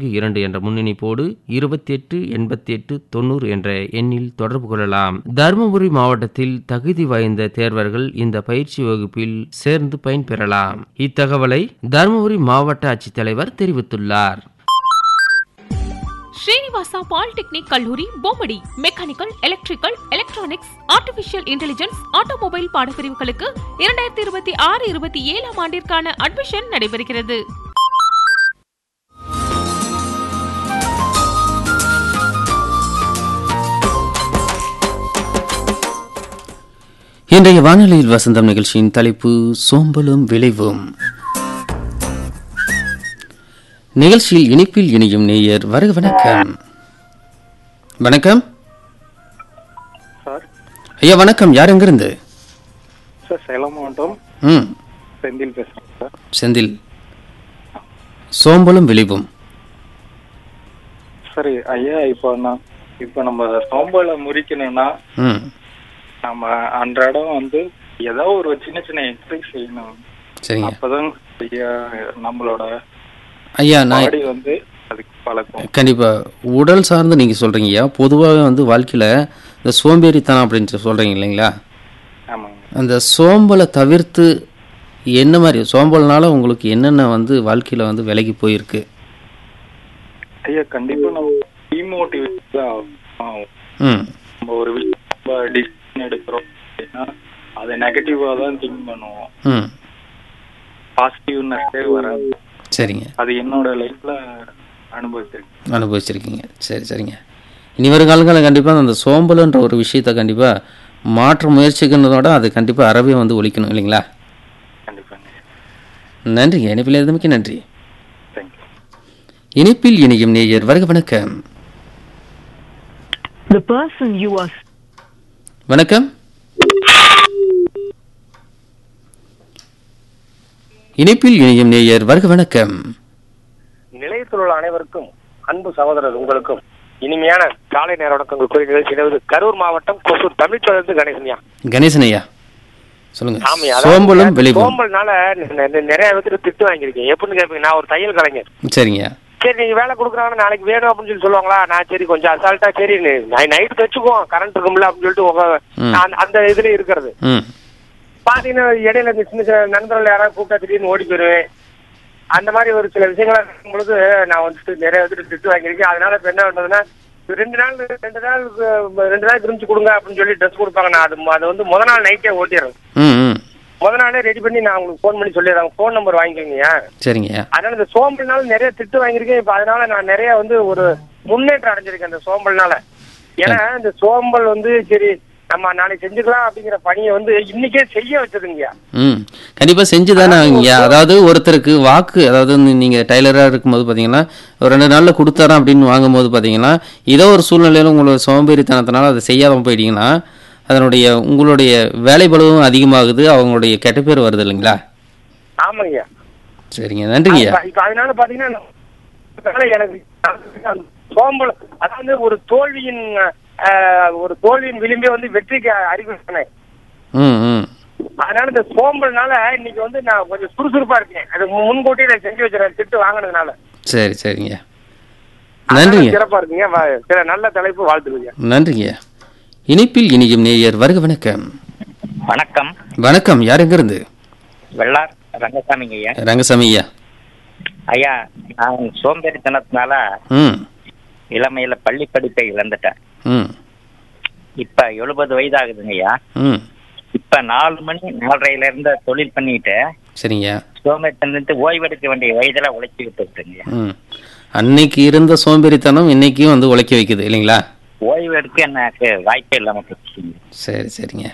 இரண்டு என்ற முன்னணிப்போடு இருபத்தி எட்டு எண்பத்தி எட்டு தொண்ணூறு என்ற எண்ணில் தொடர்பு கொள்ளலாம் தருமபுரி மாவட்டத்தில் தகுதி வாய்ந்த தேர்வர்கள் இந்த பயிற்சி வகுப்பில் சேர்ந்து பயன்பெறலாம் இத்தகவலை தருமபுரி மாவட்ட ஆட்சித்தலைவர் தெரிவித்துள்ளார் ஸ்ரீனிவாசா பாலிடெக்னிக் கல்லூரி Bommadi mechanical electrical electronics artificial intelligence automobile பாடப்பிரிவுகளுக்கு இரண்டாயிரத்தி இருபத்தி ஆறு இருபத்தி ஏழாம் ஆண்டிற்கான அட்மிஷன் நடைபெறுகிறது இன்றைய வானொலியில் வசந்தம் நிகழ்ச்சியின் தலைப்பு சோம்பலும் விளைவும் நிகழ்ச்சியில் இனிப்பில் இணையும் நேயர் வருக வணக்கம் வணக்கம் சார் ஐயா வணக்கம் யார் எங்கிருந்து சார் சேலம் மாவட்டம் ம் செந்தில் பேசுறேன் சார் செந்தில் சோம்பலும் விளைவும் சரி ஐயா இப்போ நான் இப்போ நம்ம சோம்பலை முறிக்கணும்னா ம் நம்ம அன்றாடம் வந்து ஏதோ ஒரு சின்ன சின்ன எக்ஸசைஸ் செய்யணும் சரிங்க அப்பதான் ஐயா நம்மளோட ஐயா நான் பாடி வந்து அதுக்கு பழக்கம் கண்டிப்பா உடல் சார்ந்து நீங்க சொல்றீங்க ஐயா பொதுவாகவே வந்து வாழ்க்கையில இந்த சோம்பேறித்தனம் அப்படின்னு சொல்றீங்க இல்லைங்களா ஆமாங்க அந்த சோம்பலை தவிர்த்து என்ன மாதிரி சோம்பல்னால உங்களுக்கு என்னென்ன வந்து வாழ்க்கையில வந்து விலகி போயிருக்கு ஐயா கண்டிப்பா நம்ம டிமோட்டிவேட் தான் ஆகும். ம் நம்ம ஒரு விஷயம் டிசிஷன் எடுக்கிறோம் அப்படின்னா அதை நெகட்டிவா தான் திங்க் பண்ணுவோம் ம் பாசிட்டிவ்னஸே வராது சரிங்க அது என்னோட லைஃப்ல அனுபவிச்சிருக்கேன் அனுபவிச்சிருக்கீங்க சரி சரிங்க இனி வரும் காலங்களில் கண்டிப்பாக அந்த சோம்பலுன்ற ஒரு விஷயத்தை கண்டிப்பாக மாற்ற முயற்சிக்கிறதோட அது கண்டிப்பாக அறவே வந்து ஒழிக்கணும் இல்லைங்களா கண்டிப்பாங்க நன்றிங்க இணைப்பில் இருந்தமைக்கு நன்றி தேங்க்யூ இணைப்பில் இணையும் நேயர் வருக வணக்கம் The person you are வணக்கம் இணைப்பில் இணையும் நேயர் வருக வணக்கம் நிலையத்தில் உள்ள அனைவருக்கும் அன்பு சகோதரர் உங்களுக்கும் இனிமையான காலை நேர வணக்கங்கள் கூறி நிகழ்ச்சி கரூர் மாவட்டம் கொசூர் தமிழ்ச்சோழத்து கணேசன்யா கணேசன் ஐயா சொல்லுங்க ஆமாய்யா சோம்பலும் அதாவது விளைவும் சோம்பல்னால நி- நி- நிறைய பேருக்கு திட்டு வாங்கியிருக்கேன் எப்படின்னு கேட்பீங்க நான் ஒரு தையல் கலைஞர் சரிங்க சரி நீங்க வேலை கொடுக்குறாங்க நாளைக்கு வேணும் அப்படின்னு சொல்லி சொல்லுவாங்களா நான் சரி கொஞ்சம் அசால்ட்டா சரி நைட்டு தச்சுக்குவோம் கரண்ட் இருக்கும்ல அப்படின்னு சொல்லிட்டு உங்க- ம். அந்த- அந்த இதுல இருக்கிறது ம் பாத்தீங்கன்னா இடையில இந்த சின்ன சின்ன நண்பர்கள் யாராவது கூப்பிட்டா திடீர்னு ஓடி போயிருவேன் அந்த மாதிரி ஒரு சில விஷயங்களை நடக்கும் பொழுது நான் வந்துட்டு நிறைய வந்துட்டு திட்டு வாங்கியிருக்கேன் அதனால இப்ப என்ன பண்றதுன்னா ரெண்டு நாள் ரெண்டு நாள் அஹ், ரெண்டு நாள் பிரிஞ்சு கொடுங்க அப்படின்னு சொல்லி ட்ரெஸ் கொடுப்பாங்க நான் அது அது வந்து முத நாள் நைட்டே ஓட்டிடுறேன் ம் ம் முத நாளே ரெடி பண்ணி நான் உங்களுக்கு ஃபோன் பண்ணி சொல்லிடுறேன் ஃபோன் நம்பர் வாங்கிக்கோங்க சரிங்க ஐயா அதனால இந்த சோம்பல்னால நிறைய திட்டு வாங்கியிருக்கேன் இப்ப அதனால நான் நிறைய வந்து ஒரு முன்னேற்றம் அடைஞ்சிருக்கேன் இந்த சோம்பல்னால ஏன்னா இந்த சோம்பல் வந்து சரி நம்ம நாளைக்கு செஞ்சுக்கலாம் அப்படிங்கிற பணியை வந்து இன்னைக்கே செய்ய வச்சதுங்கய்யா ம் கண்டிப்பாக செஞ்சு தானே ஐயா அதாவது ஒருத்தருக்கு வாக்கு அதாவது வந்து நீங்கள் டைலராக இருக்கும்போது பார்த்தீங்கன்னா ஒரு ரெண்டு நாளில் கொடுத்தாராம் அப்படின்னு வாங்கும்போது பார்த்தீங்கன்னா ஏதோ ஒரு சூழ்நிலையில் உங்களோட சோம்பேறித்தனத்தினால அதை செய்யாமல் போயிட்டீங்கன்னா அதனுடைய உங்களுடைய வேலை பளுவும் அதிகமாகுது அவங்களுடைய கெட்ட பேர் வருது இல்லைங்களா ஆமாங்கய்யா சரிங்க நன்றிங்க ஐயா இப்ப- இப்ப அதனால பாத்தீங்கன்னா அதனால எனக்கு அந்த சோம்பல் அதாவது ஒரு தோல்வியின் அஹ், ஒரு தோல்வியின் விளிம்பே வந்து வெற்றிக்கு அறிவிக்கிறேன் ம் ம் அதனால இந்த சோம்பல்னால இன்னைக்கு வந்து நான் கொஞ்சம் சுறுசுறுப்பா இருக்கேன் அது முன்கூட்டியே நான் செஞ்சு வச்சிருக்கேன் திட்டு வாங்கினதுனால சரி சரிங்க அதனால நன்றிங்க சிறப்பா இருக்கீங்க வா- சில நல்ல தலைப்பு வாழ்த்துக்குங்க நன்றிங்க இனிப்பில் இனியும் நேயர் வருக வணக்கம் வணக்கம் வணக்கம் யார் எங்கிருந்து வெள்ளார் ரங்கசாமிங்க ஐயா ரங்கசாமி ஐயா ஐயா நான் சோம்பேறித்தனத்தினால ம் இளமையில பள்ளி படிப்பை இழந்துட்டேன் ம் இப்ப எழுபது வயதாகுதுங்க ஐயா ம் இப்ப நாலு மணி நாலரையில இருந்து தொழில் பண்ணிட்டு சரிங்க சோம்பேறித்தனத்து ஓய்வெடுக்க வேண்டிய வயதுல உழைச்சிக்கிட்டு இருக்குங்க ஐயா ம் அன்னைக்கு இருந்த சோம்பேறித்தனம் இன்னைக்கும் வந்து உழைக்க வைக்குது இல்லைங்களா ஓய்வு எடுக்க எனக்கு வாய்ப்பே இல்லாம போச்சுங்க சரி சரிங்க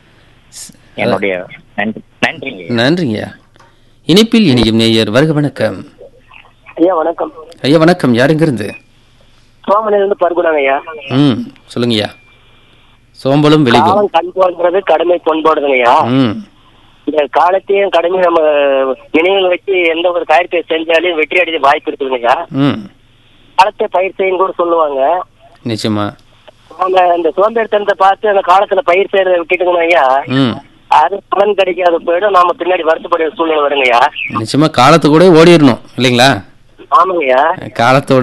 என்னுடைய நன்றி நன்றிங்க ஐயா. நன்றிங்க இனிப்பில் இனியும் நேயர் வருக வணக்கம் ஐயா வணக்கம் ஐயா வணக்கம் யார் எங்கிருந்து சோமனில இருந்து பருகுனாங்க ஐயா ம் சொல்லுங்கய்யா சோம்பலும் விளைவும் காலம் கண் போடுறது கடமை கொண்டோடுதுங்க ஐயா ம் இந்த காலத்தையும் கடமை நம்ம நினைவில் வச்சு எந்த ஒரு காரியத்தை செஞ்சாலும் வெற்றி அடைய வாய்ப்பு இருக்குதுங்க ஐயா ம் காலத்தை பயிர் செய்யும் கூட சொல்லுவாங்க நிச்சயமா அவங்க இந்த சோம்பேறித்தனத்தை பார்த்து அந்த காலத்துல பயிர் செய்யறதை விட்டுட்டுங்க ஐயா ம் அது பலன் கிடைக்காத போயிடும் நாம பின்னாடி வருத்தப்படைய சூழ்நிலை வருங்கய்யா நிச்சயமா காலத்து கூட ஓடிடணும் இல்லைங்களா ஆமாங்கய்யா காலத்தோட